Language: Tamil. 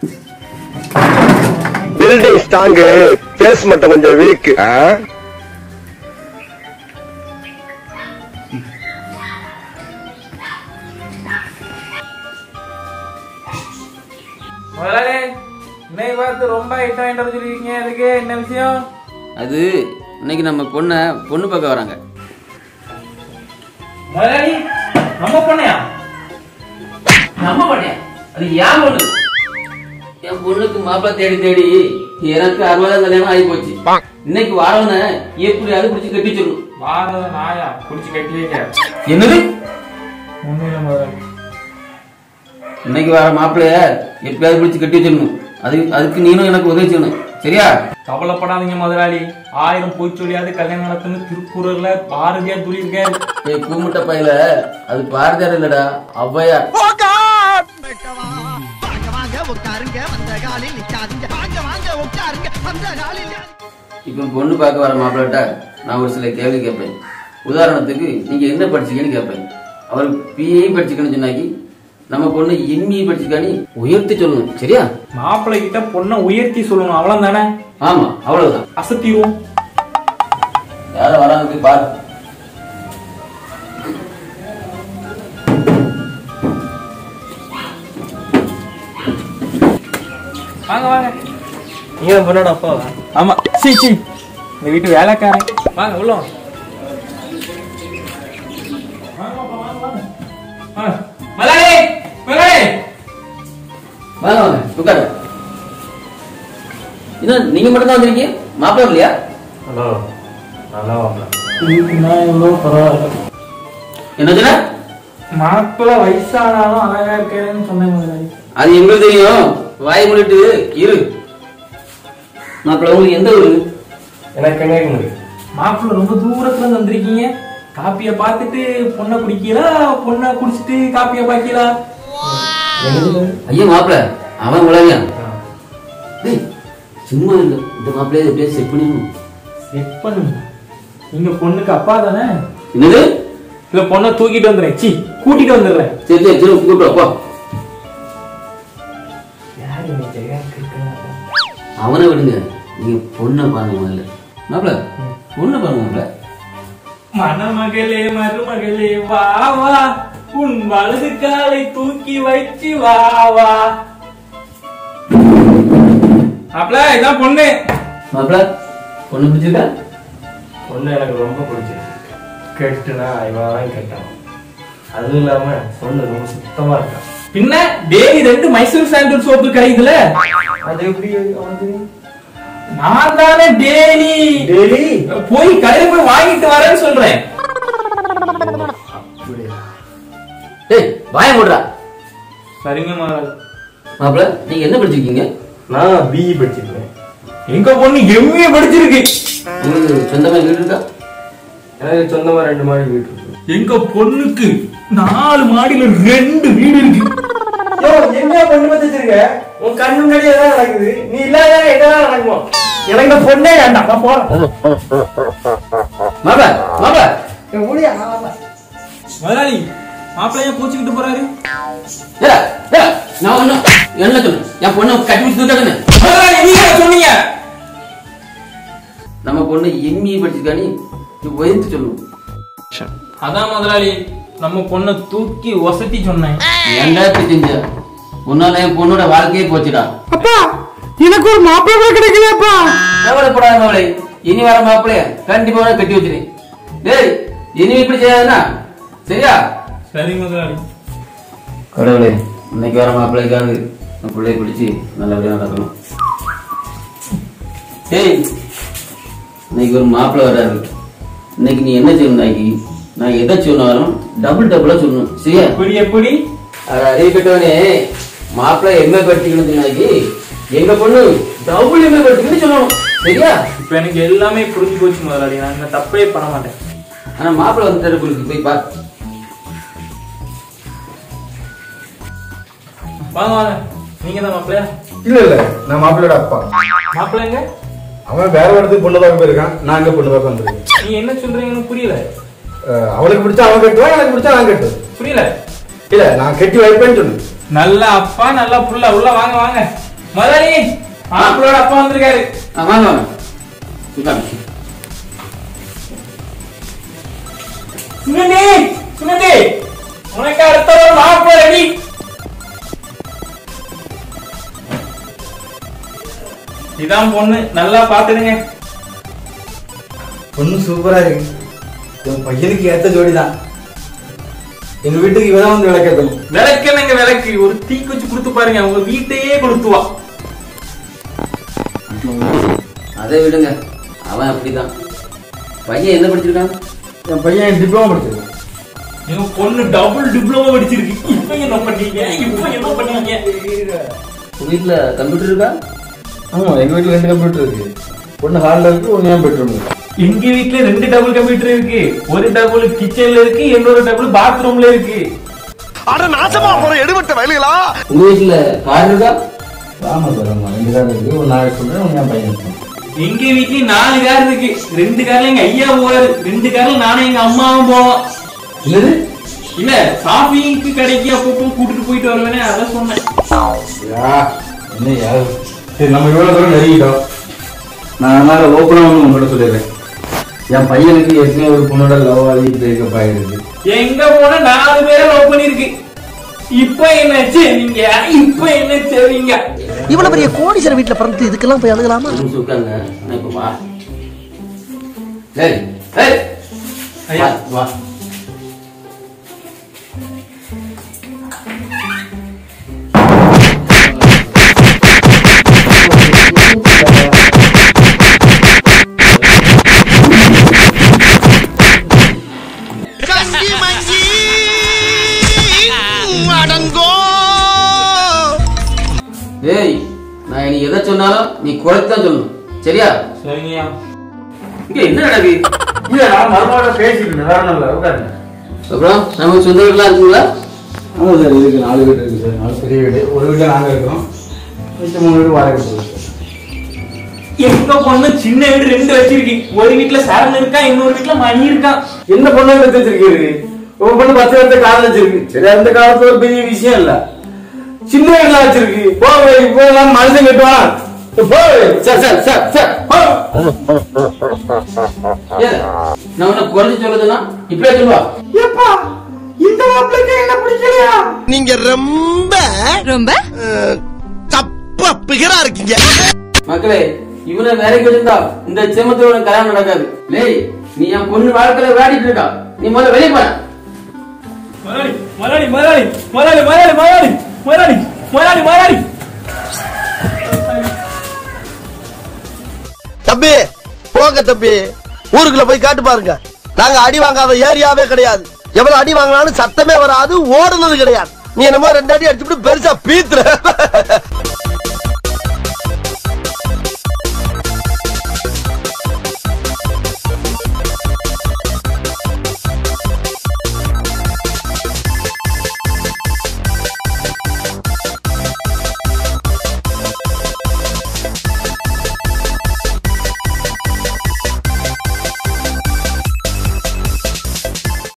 பில்டிங் ஸ்ட்ராங்கு பேஸ் மட்டும் கொஞ்சம் வீக் முதலாளி இன்னைக்கு பார்த்து ரொம்ப ஐட்டம் வாங்கிட்டு வர சொல்லியிருக்கீங்க அதுக்கு என்ன விஷயம் அது இன்னைக்கு நம்ம பொண்ணை பொண்ணு பார்க்க வராங்க முதலாளி நம்ம பொண்ணையா நம்ம பண்ணேன் அது ஏன் பொண்ணு என் பொண்ணுக்கு மாப்பிள்ளை தேடி தேடி எனக்கு அறுபதாம் கல்யாணம் ஆகி போச்சு இன்னைக்கு வரவன எப்படியாவது பிடிச்சி கட்டி சொல்லணும் பாரத நாயா குடிச்சு கட்டி வைக்க என்னது ஒண்ணும் இல்லை முதலாளி இன்னைக்கு வர மாப்பிள்ளைய எப்படியாவது பிடிச்சி கட்டி வச்சிடணும் அது அதுக்கு நீனும் எனக்கு உதவி செய்யணும் சரியா கவலைப்படாதீங்க முதலாளி ஆயிரம் போய் சொல்லியாவது கல்யாணம் நடத்துன்னு திருக்குறள்ல பாரதியார் சொல்லியிருக்காரு ஏய் கூமுட்ட பையில அது பாரதியார் இல்லடா ஔவையார் வாங்க வாங்க உட்காருங்க வந்த காலில் நிக்காதீங்க வாங்க வாங்க உட்காருங்க வந்த காலில் இப்போ பொண்ணு பார்க்க வர மாப்பிள்ளட்ட நான் ஒரு சில கேள்வி கேட்பேன் உதாரணத்துக்கு நீங்க என்ன படிச்சீங்கன்னு கேட்பேன் அவர் பிஏ படிச்சுக்கணும்னு சொன்னாக்கி நம்ம பொண்ணு எம்இ படிச்சுக்கானி உயர்த்தி சொல்லணும் சரியா மாப்பிள்ளை கிட்ட பொண்ணை உயர்த்தி சொல்லணும் அவ்வளவு தானே ஆமா அவ்வளவுதான் அசத்திடுவோம் யாரும் வராங்க போய் பாரு வாங்க வாங்க நீங்க பொண்ணோட அப்பாவா ஆமா சீ சீ இந்த வீட்டு வேலைக்காரன் வாங்க உள்ள வாங்க வாங்கப்பா, வாங்க, வாங்க. வாங்க. மலாடி மலாடி வாங்க வாங்க உட்காரு என்ன நீங்க மட்டும் தான் வந்திருக்கீங்க மாப்பிள்ளை இல்லையா ஹலோ நல்லா வாங்க நான் எவ்வளோ பரவாயில்ல என்ன சொன்ன மாப்பிள்ளை வயசானாலும் அழகா இருக்கேன்னு சொன்னேன் முதலாளி அது எங்களுக்கு தெரியும் வாய் மூடிட்டு இரு மாப்பிள்ளை உங்களுக்கு எந்த ஊரு எனக்கு கன்னியாகுமரி மாப்பிள்ளை ரொம்ப தூரத்துல இருந்து வந்திருக்கீங்க காப்பிய பார்த்துட்டு பொண்ணை குடிக்கிறா பொண்ணை குடிச்சிட்டு காப்பிய பாக்கிறா ஐயா மாப்பிள்ளை அவன் உலகம் டேய் சும்மா இல்லை இந்த மாப்பிள்ளைய எப்படியா செட் பண்ணிடணும் செட் பண்ணுங்க நீங்க பொண்ணுக்கு அப்பா தானே என்னது இல்ல பொண்ணை தூக்கிட்டு வந்துடுறேன் சி கூட்டிட்டு வந்துடுறேன் சரி சரி சரி கூப்பிட்டு அப்பா யாரு இந்த ஜெகன் கிருஷ்ணன்? அவனை விடுங்க நீங்க பொண்ணை பாருங்க முதல்ல மாப்பிள்ள பொண்ணை பாருங்க மாப்பிள்ள மணமகளே மருமகளே வா வா உன் வலது காலை தூக்கி வச்சு வா வா அப்பல இதான் பொண்ணு மாப்பிள்ள பொண்ணு பிடிச்சிருக்கா பொண்ணு எனக்கு ரொம்ப பிடிச்சிருக்கு கெட்டுனா இவன் கெட்டான் அதுவும் இல்லாம பொண்ணு ரொம்ப சுத்தமா இருக்கான் பின்ன டெய்லி ரெண்டு மைசூர் சாண்டல் சோப்பு கிடைக்குதுல அது எப்படி அவனுக்கு நான் தானே டெய்லி டெய்லி போய் கடையில போய் வாங்கிட்டு வரேன்னு சொல்றேன் டேய் வாய மூடுறா சரிங்க முதலாளி மாப்பிள்ள நீங்க என்ன படிச்சிருக்கீங்க நான் பிஇ படிச்சிருக்கேன் எங்க பொண்ணு எம்ஏ படிச்சிருக்கு உங்களுக்கு சொந்தமா வீடு இருக்கா எனக்கு சொந்தமா ரெண்டு மாடி வீடு இருக்கு எங்க பொண்ணுக்கு நாலு மாடியில ரெண்டு வீடு இருக்கு யோ என்ன பொண்ணு பத்தி வச்சிருக்க உன் கண்ணு முன்னாடி எதாவது நடக்குது நீ இல்லாத என்னதான் நடக்குமா எனக்கு இந்த பொண்ணே வேண்டாம் நான் போறேன் மாப்பிள்ள மாப்பிள்ள என் முடியா முதலாளி மாப்பிள்ளைய பூச்சிக்கிட்டு போறாரு ஏடா, ஏடா, நான் ஒண்ணும் என்ன சொன்னேன் என் பொண்ணை கட்டி வச்சு தூக்காதுன்னு முதலாளி நீங்க சொன்னீங்க நம்ம பொண்ணு எம்இ படிச்சிருக்கானி நீ உயர்த்து சொல்லணும் அதான் முதலாளி நம்ம பொண்ணை தூக்கி ஒசத்தி சொன்னேன் ஏன்டா இப்படி செஞ்ச உன்னால என் பொண்ணோட வாழ்க்கையே போச்சுடா அப்பா எனக்கு ஒரு மாப்பிள்ளை கிடைக்கலையாப்பா கவலைப்படாத மகளே இனி வர மாப்பிளைய கண்டிப்பா உனக்கு கட்டி வச்சிருக்கேன் டேய் இனி இப்படி செய்யாதுன்னா சரியா சரி முதலாளி கடவுளே இன்னைக்கு வர மாப்பிள்ளைக்காவது என் பிள்ளைய பிடிச்சி நல்லபடியா நடக்கணும் டேய் இன்னைக்கு ஒரு மாப்பிள்ளை வராரு இன்னைக்கு நீ என்ன செய்யணும் நாய்க்கு நான் எதை சொன்னாலும் டபுள் டபுளா சொல்லணும் சரியா எப்படி எப்படி அது அறிவிக்கட்டவனே மாப்பிள்ளை எம்ஏ படிச்சுக்கணும் சொன்னாக்கி எங்க பொண்ணு டபுள் எம்ஏ படிச்சுக்கணும்னு சொல்லணும் சரியா இப்ப எனக்கு எல்லாமே புரிஞ்சு போச்சு முதலாளி நான் இந்த தப்பே பண்ண மாட்டேன் ஆனா மாப்பிள்ளை வந்துட்டாரு குளிக்கு போய் பார் வாங்க வாங்க நீங்க தான் மாப்பிள்ளையா இல்ல இல்ல நான் மாப்பிள்ளையோட அப்பா மாப்பிள்ளைங்க அவன் வேற இடத்துக்கு பொண்ணு பார்க்க போயிருக்கான் நான் அங்க பொண்ணு பார்க்க வந்திருக்கேன் நீ என்ன சொல்றீங்கன்னு புரியல அஹ் அவளுக்கு பிடிச்சா அவன் கட்டுவான் எனக்கு பிடிச்சா நான் கட்டுவேன் புரியல இல்ல நான் கட்டி வைப்பேன்னு சொன்னேன் நல்ல அப்பா நல்ல புள்ள உள்ள வாங்க வாங்க முதலாளி மாப்பிளோட அப்பா வந்திருக்காரு ஆ, வாங்க வாங்க உட்காருங்க. சுகந்தி சுகந்தி உனக்கு அடுத்த ஒரு மாப்பிள ரெடி இதான் பொண்ணு நல்லா பாத்துடுங்க பொண்ணு சூப்பரா இருக்கு என் பையனுக்கு ஏத்த ஜோடி தான் எங்க வீட்டுக்கு இவதான் வந்து விளக்கேற்றணும் விளக்கு என்னங்க விளக்கு ஒரு தீக்குச்சி கொடுத்து பாருங்க உங்க வீட்டையே கொளுத்துவா அதை விடுங்க அவன் அப்படிதான் பையன் என்ன படிச்சிருக்கான் என் பையன் டிப்ளமோ படிச்சிருக்கான் எங்க பொண்ணு டபுள் டிப்ளமோ படிச்சிருக்கு இப்ப என்ன பண்ணீங்க இப்ப என்ன பண்ணீங்க உங்க வீட்டுல கம்ப்யூட்டர் இருக்கா ஆமா எங்க வீட்டுல ரெண்டு கம்ப்யூட்டர் இருக்கு ஒன்னு ஹாலில் இருக்கு ஒன்னு ஏன் பெட்ரூம் இருக்கு எங்க வீட்ல ரெண்டு டபுள் கம்ப்யூட்டர் இருக்கு ஒரு டபுள் கிச்சன்ல இருக்கு இன்னொரு டபுள் பாத்ரூம்ல இருக்கு அட நாசமா போற எடுபட்ட வயலுகளா உங்க வீட்டுல கார் இருக்கா ஆமா சார் ஆமா ரெண்டு கார் இருக்கு ஒன்னு நான் சொல்றேன் ஒன்னு என் பையன் இருக்கான் எங்க வீட்லயும் நாலு கார் இருக்கு ரெண்டு கார்ல எங்க ஐயா போவாரு ரெண்டு கார்ல நானும் எங்க அம்மாவும் போவோம் என்னது இல்ல காஃபிக்கு கடைக்கு அப்பப்போ கூட்டிட்டு போயிட்டு வருவேனே அதான் சொன்னேன் யா, என்ன யாரு சரி நம்ம இவ்வளவு தூரம் நெருங்கிட்டோம் நான் அதனால ஓப்பனா ஒன்று உங்கள்கிட்ட சொல்லிடுறேன் என் பையனுக்கு ஏற்கனவே ஒரு பொண்ணோட லவ் ஆகி பிரேக்கப் ஆயிருக்கு எங்க போன நாலு பேரை லவ் பண்ணிருக்கு இப்ப என்ன செய்வீங்க இப்ப என்ன செய்வீங்க இவ்வளவு பெரிய கோடீஸ்வரர் வீட்டுல பிறந்து இதுக்கெல்லாம் போய் அழுகலாமா ஒரு நிமிஷம் உட்காருங்க நான் இப்ப வா ஏய் ஏய் ஐயா. வா, வா கஞ்சி மஞ்சி அடங்கோ ஏய் நான் நீ எதை சொன்னாலும் நீ குறைத்து தான் சொல்லணும் சரியா சரிங்கய்யா இங்க என்ன நடக்கு இல்ல நான் மருமகளோட பேசிட்டு இருந்தேன் வேற ஒன்றும் இல்லை உட்காருங்க அப்புறம் நமக்கு சொந்த வீட்டுலாம் இருக்குங்களா ஆமாம் சார் இதுக்கு நாலு வீடு இருக்கு சார் நாலு பெரிய வீடு ஒரு வீட்டில் நாங்கள் இருக்கிறோம் மிச்சம் மூணு வீடு வாடகை போகுது சார் எங்க பொண்ணு சின்ன வீடு ரெண்டு வச்சிருக்கு ஒரு வீட்டுல சரண் இருக்கா இன்னொரு வீட்டுல மணி இருக்கான் என்ன பொண்ணு எடுத்து வச்சிருக்கு உங்க பொண்ணு பத்து வருஷத்தை காதல் வச்சிருக்கு சரி அந்த காலத்துல ஒரு பெரிய விஷயம் இல்ல சின்ன வீட்டுல வச்சிருக்கு போ இப்போ எல்லாம் மனுஷன் கட்டுவான் போ சார் சார் சார் சார் போ. ஏன் நான் உன்னை குறைஞ்சு சொல்லுதுன்னா இப்படியே சொல்லுவா ஏப்பா இந்த மாப்பிளைக்கு என்ன பிடிக்கலையா நீங்க ரொம்ப ரொம்ப அஹ், தப்பா பிகரா இருக்கீங்க மக்களே இவனை வேலைக்கு வச்சிருந்தா இந்த செமத்தோட கல்யாணம் நடக்காது லேய் நீ என் பொண்ணு வாழ்க்கையில விளையாடிட்டு இருக்கா நீ முதல்ல வெளியே போன முதலாளி முதலாளி முதலாளி முதலாளி முதலாளி முதலாளி முதலாளி முதலாளி முதலாளி தம்பி போங்க தம்பி ஊருக்குள்ள போய் காட்டு பாருங்க நாங்க அடி வாங்காத ஏரியாவே கிடையாது எவ்வளவு அடி வாங்கினாலும் சத்தமே வராது ஓடுனது கிடையாது நீ என்னமோ ரெண்டு அடி அடிச்சுட்டு பெருசா பீத்துற